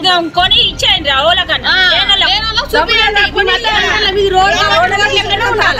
కొని ఇచ్చేయండి రా ఓలకన్నా లేనోళ్ళకు. లేనోళ్ళకు చూపియండి. మీ మధ్య అంటారా? మీది రోడ్డు కట్టుకోవడానికి ఎక్కడే ఉండాలి.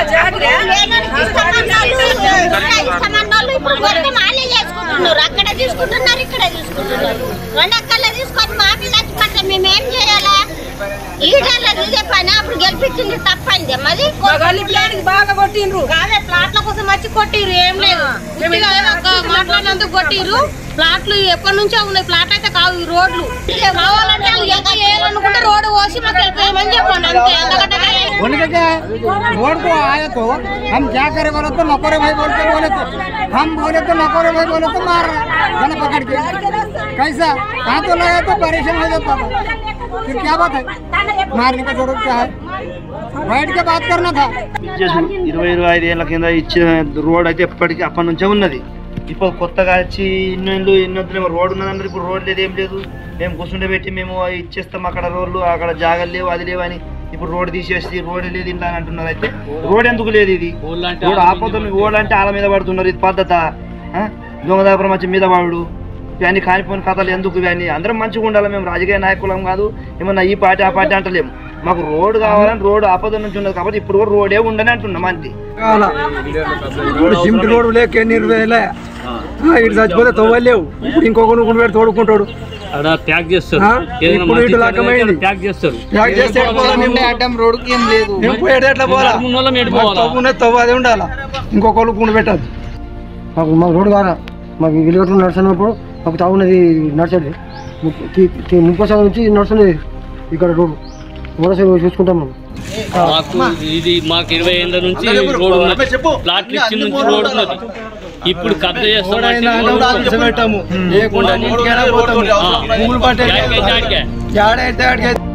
ఇష్టమన్నోళ్ళు ఇప్పుడు కొడితే మాలే చేసుకుంటున్నారు అక్కడ తీసుకుంటున్నారు ఇక్కడ తీసుకుంటున్నారు రెండక్కర్లో తీసుకొని మా పిల్లకి పట్ల మేము ఏం చేయాలా ఈడల్లో ఇదే పని అప్పుడు గెలిపించింది తప్పైంది మాది గల్లీ ప్లాట్కి బాగా కొట్టిండ్రు కాదే ప్లాట్ల కోసం వచ్చి కొట్టిరు ఏం లేదు ఉట్టిగా ఏదో ఒక మాట్లాడినందుకు కొట్టిర్రు ప్లాట్లు ఎప్పటి నుంచో ఉన్నాయి ప్లాట్ అయితే కావు ఈ రోడ్లు కావాలంటే వాళ్ళు ఎంత చేయాలనుకుంటే రోడ్డు పోసి మాకు వెళ్ళిపోయామని చెప్పండి అంతే అంతకంటే बोलने क्या है रोड को आए तो हम क्या करे बोले तो नकोरे भाई बोलते बोले तो हम बोले तो नकोरे भाई बोले तो मार गला पकड़ के कैसा कहाँ तो लगा तो परेशान हो जाता था फिर क्या बात है मारने का जरूरत क्या है बैठ के बात करना था ఇచ్చేసి ఇరవై ఇరవై ఐదు ఏళ్ళ కింద ఇచ్చిన రోడ్ అయితే ఎప్పటికీ అప్పటి నుంచే ఉన్నది ఇప్పుడు కొత్తగా వచ్చి ఇన్ని ఏళ్ళు ఇన్ని వద్దులేమో రోడ్ ఉన్నదన్నారు ఇప్పుడు రోడ్ లేదు ఏం లేదు మేము కూర్చుంటే పెట్టి మేము ఇచ్చేస్తాం అక్కడ రోడ్లు అక్కడ జాగలు లేవు అది లేవు అని ఇప్పుడు రోడ్ తీసేసి రోడ్ లేదు ఇంట్లో అని అంటున్నారు అయితే రోడ్ ఎందుకు లేదు ఇది రోడ్ ఆపోతుంది రోడ్ అంటే ఆల మీద పడుతున్నారు ఇది పద్ధత ఆ? దొంగదాపురం వచ్చి మీద వాడు ఇవన్నీ కానిపోయిన కథలు ఎందుకు ఇవన్నీ అందరం మంచిగా ఉండాలి మేము రాజకీయ నాయకులం కాదు ఏమన్నా ఈ పార్టీ ఆ పార్టీ అంటలేము మాకు రోడ్ కావాలని రోడ్ ఆపద నుంచి ఉన్నది కాబట్టి ఇప్పుడు కూడా రోడే ఉండని అంటున్నాం అంతే ఇప్పుడు జిమ్కి రోడ్డు లేక ఎన్ని వేలే ఇటు చచ్చిపోతే తవ్వలేవు ఇప్పుడు ఇంకొక నువ్వు పెట్టి తోడుకుంటాడు అక్కడ ప్యాక్ చేస్తారు ఆ? ఏదైనా ఇప్పుడు మంచి ఇటు లాకమైంది. ప్యాక్ చేస్తారు యాక్ చేస్తే ఎట్లా పోవాలా మేము? అడ్డం రోడ్డుకి ఏం లేదు మేము పోయేది ఎట్లా పోవాలా నడుమున్న వాళ్ళం ఎటు మాకు పోవాలా? తవ్వు ఉన్నది తవ్వు అదే ఉండాలా ఇంకొకళ్ళు కుండ పెట్టద్దు మాకు మాకు రోడ్డు కాదా మాకు విలువట్లు నడుస్తున్నప్పుడు మాకు తాగున్నది నడిచేది ముప్పై శాతం నుంచి నడుస్తున్నది ఇక్కడ రోడ్డు మూడోసారి చూసుకుంటాం మేము మాకు ఇది మాకు ఇరవై ఏళ్ళ నుంచి రోడ్ ఉన్నది ప్లాట్లు ఇచ్చిన నుంచి రోడ్ ఉన్నది ఇప్పుడు కబ్జా చేస్తామంటే పెట్టాము ఏ కొండ నీటికైనా పోతాము. ఆ. పువ్వులు పట్టే జాడికే, జాడికే. జాడైతే ఆడికే